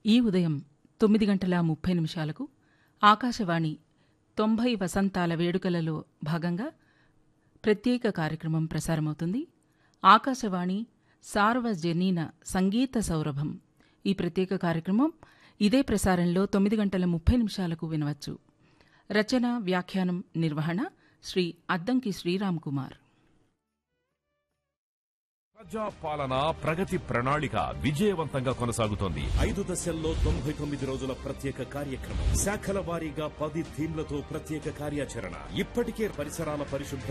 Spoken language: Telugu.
ఈ ఉదయం తొమ్మిది గంటల ముప్పై నిమిషాలకు ఆకాశవాణి తొంభై వసంతాల వేడుకలలో భాగంగా ప్రత్యేక కార్యక్రమం ప్రసారమవుతుంది ఆకాశవాణి సార్వజనీన సంగీత సౌరభం ఈ ప్రత్యేక కార్యక్రమం ఇదే ప్రసారంలో తొమ్మిది గంటల ముప్పై నిమిషాలకు వినవచ్చు రచన వ్యాఖ్యానం నిర్వహణ శ్రీ అద్దంకి శ్రీరామ్ కుమార్ ప్రజా పాలన ప్రగతి ప్రణాళిక విజయవంతంగా కొనసాగుతోంది ఐదు దశల్లో తొంభై తొమ్మిది రోజుల ప్రత్యేక కార్యక్రమం శాఖల వారీగా పది థీమ్లతో ప్రత్యేక కార్యాచరణ ఇప్పటికే పరిసరాల పరిశుభ్ర